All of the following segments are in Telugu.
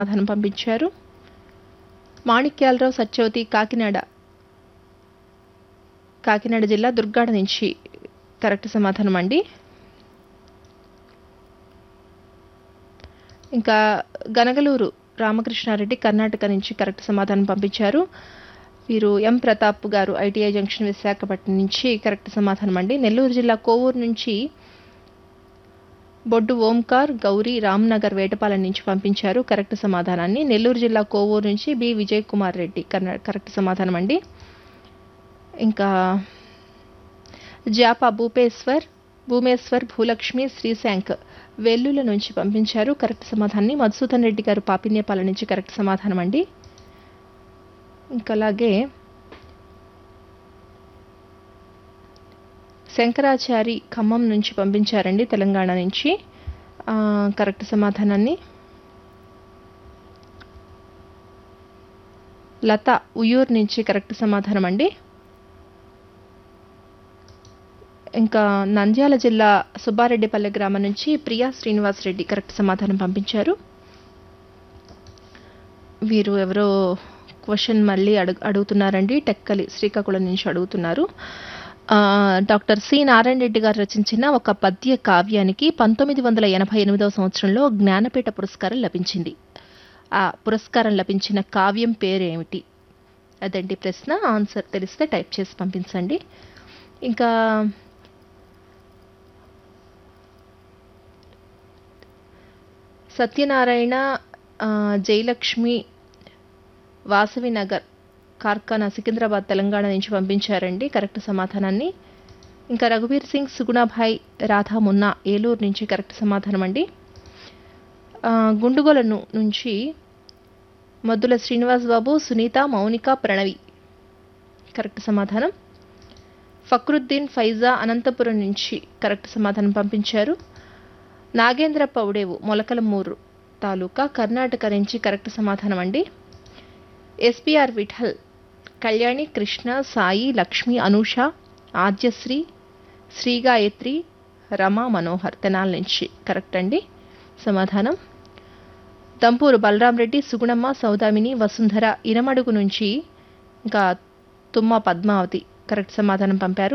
సమాధానం పంపించారు మాణిక్యాలరావు సత్యవతి కాకినాడ కాకినాడ జిల్లా దుర్గాడ నుంచి కరెక్ట్ సమాధానం అండి ఇంకా గనగలూరు రామకృష్ణారెడ్డి కర్ణాటక నుంచి కరెక్ట్ సమాధానం పంపించారు వీరు ఎం ప్రతాప్ గారు ఐటీఐ జంక్షన్ విశాఖపట్నం నుంచి కరెక్ట్ సమాధానం అండి నెల్లూరు జిల్లా కోవూరు నుంచి బొడ్డు ఓంకార్ గౌరీ రామ్నగర్ వేటపాలెం నుంచి పంపించారు కరెక్ట్ సమాధానాన్ని నెల్లూరు జిల్లా కోవూరు నుంచి బి విజయ్ కుమార్ రెడ్డి కర్ణా కరెక్ట్ సమాధానం అండి ఇంకా జాపా భూపేశ్వర్ భూమేశ్వర్ భూలక్ష్మి శ్రీశాంక్ వెల్లుల నుంచి పంపించారు కరెక్ట్ సమాధానాన్ని మధుసూదన్ రెడ్డి గారు పాపిన్యపాల నుంచి కరెక్ట్ సమాధానం అండి ఇంకా అలాగే శంకరాచారి ఖమ్మం నుంచి పంపించారండి తెలంగాణ నుంచి ఆ, కరెక్ట్ సమాధానాన్ని లత ఉయ్యూరు నుంచి కరెక్ట్ సమాధానం అండి ఇంకా నంద్యాల జిల్లా సుబ్బారెడ్డిపల్లె గ్రామం నుంచి ప్రియా శ్రీనివాస్ రెడ్డి కరెక్ట్ సమాధానం పంపించారు వీరు ఎవరో క్వశ్చన్ మళ్ళీ అడుగు అడుగుతున్నారండి టెక్కలి శ్రీకాకుళం నుంచి అడుగుతున్నారు ఆ, డాక్టర్ సి నారాయణ రెడ్డి గారు రచించిన ఒక పద్య కావ్యానికి పంతొమ్మిది వందల ఎనభై ఎనిమిదవ సంవత్సరంలో జ్ఞానపీఠ పురస్కారం లభించింది ఆ పురస్కారం లభించిన కావ్యం పేరేమిటి అదండి ప్రశ్న ఆన్సర్ తెలిస్తే టైప్ చేసి పంపించండి ఇంకా సత్యనారాయణ ఆ, జయలక్ష్మి వాసవి నగర్ కార్ఖానా సికింద్రాబాద్ తెలంగాణ నుంచి పంపించారండి కరెక్ట్ సమాధానాన్ని ఇంకా రఘువీర్ సింగ్ సుగుణాభాయ్ రాధా మున్నా ఏలూరు నుంచి కరెక్ట్ సమాధానం అండి ఆ, గుండుగొలను నుంచి మద్దుల శ్రీనివాస్ బాబు సునీత మౌనిక ప్రణవి కరెక్ట్ సమాధానం ఫక్రుద్దీన్ ఫైజా అనంతపురం నుంచి కరెక్ట్ సమాధానం పంపించారు నాగేంద్ర పౌడేవు మొలకలమూరు తాలూకా కర్ణాటక నుంచి కరెక్ట్ సమాధానం అండి ఎస్పిఆర్ విఠల్ కళ్యాణి కృష్ణ సాయి లక్ష్మి అనూష ఆద్యశ్రీ శ్రీగాయత్రి రమా మనోహర్ తెనాల నుంచి కరెక్ట్ అండి సమాధానం దంపూరు బలరాం రెడ్డి సుగుణమ్మ సౌదామిని వసుంధర ఇనమడుగు నుంచి ఇంకా తుమ్మ పద్మావతి కరెక్ట్ సమాధానం పంపారు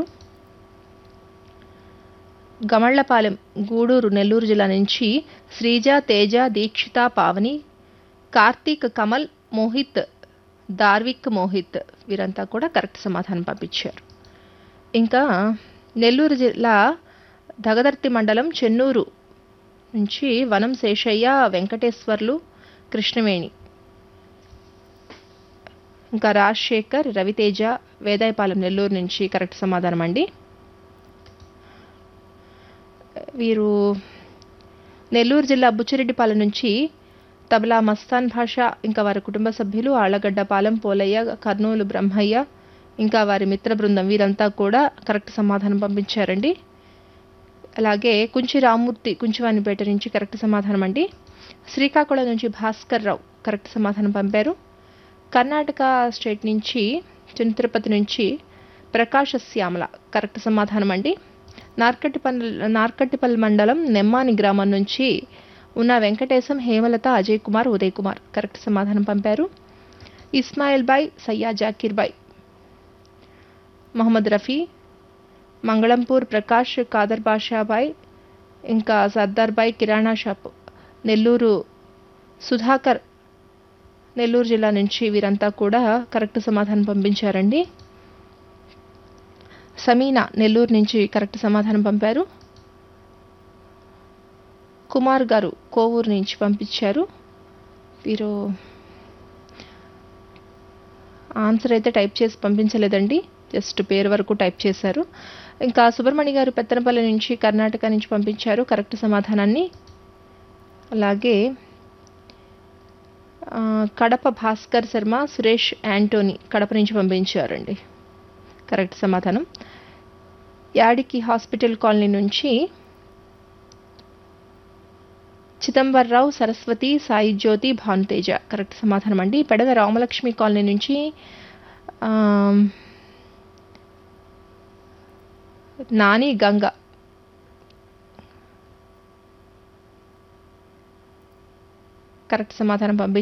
గమళ్లపాలెం గూడూరు నెల్లూరు జిల్లా నుంచి శ్రీజ తేజ దీక్షిత పావని కార్తీక్ కమల్ మోహిత్ దార్విక్ మోహిత్ వీరంతా కూడా కరెక్ట్ సమాధానం పంపించారు ఇంకా నెల్లూరు జిల్లా దగదర్తి మండలం చెన్నూరు నుంచి వనం శేషయ్య వెంకటేశ్వర్లు కృష్ణవేణి ఇంకా రాజశేఖర్ రవితేజ వేదాయపాలెం నెల్లూరు నుంచి కరెక్ట్ సమాధానం అండి వీరు నెల్లూరు జిల్లా బుచ్చిరెడ్డిపాలెం నుంచి తబలా మస్తాన్ భాష ఇంకా వారి కుటుంబ సభ్యులు ఆళ్లగడ్డపాలెం పోలయ్య కర్నూలు బ్రహ్మయ్య ఇంకా వారి మిత్ర బృందం వీరంతా కూడా కరెక్ట్ సమాధానం పంపించారండి అలాగే కుంచి రామూర్తి కుంచివానిపేట నుంచి కరెక్ట్ సమాధానం అండి శ్రీకాకుళం నుంచి భాస్కర్ రావు కరెక్ట్ సమాధానం పంపారు కర్ణాటక స్టేట్ నుంచి చిన్న తిరుపతి నుంచి ప్రకాశ శ్యామల కరెక్ట్ సమాధానం అండి నార్కట్టిపల్లి నార్కట్టిపల్లి మండలం నెమ్మాని గ్రామం నుంచి ఉన్న వెంకటేశం హేమలత అజయ్ కుమార్ ఉదయ్ కుమార్ కరెక్ట్ సమాధానం పంపారు ఇస్మాయిల్ బాయ్ సయ్యా జాకీర్ బాయ్ మహమ్మద్ రఫీ మంగళంపూర్ ప్రకాష్ కాదర్ బాషాబాయ్ ఇంకా సర్దార్ బాయ్ కిరాణా షాప్ నెల్లూరు సుధాకర్ నెల్లూరు జిల్లా నుంచి వీరంతా కూడా కరెక్ట్ సమాధానం పంపించారండి సమీనా నెల్లూరు నుంచి కరెక్ట్ సమాధానం పంపారు కుమార్ గారు కోవూరు నుంచి పంపించారు వీరు ఆన్సర్ అయితే టైప్ చేసి పంపించలేదండి జస్ట్ పేరు వరకు టైప్ చేశారు ఇంకా సుబ్రహ్మణ్య గారు పెత్తనపల్లి నుంచి కర్ణాటక నుంచి పంపించారు కరెక్ట్ సమాధానాన్ని అలాగే ఆ, కడప భాస్కర్ శర్మ సురేష్ యాంటోనీ కడప నుంచి పంపించారండి కరెక్ట్ సమాధానం యాడికి హాస్పిటల్ కాలనీ నుంచి చిదంబర్రావు సరస్వతి సాయి జ్యోతి భానుతేజ కరెక్ట్ సమాధానం అండి పెడద రామలక్ష్మి కాలనీ నుంచి ఆమ్, నాని గంగ కరెక్ట్ సమాధానం పంపించారు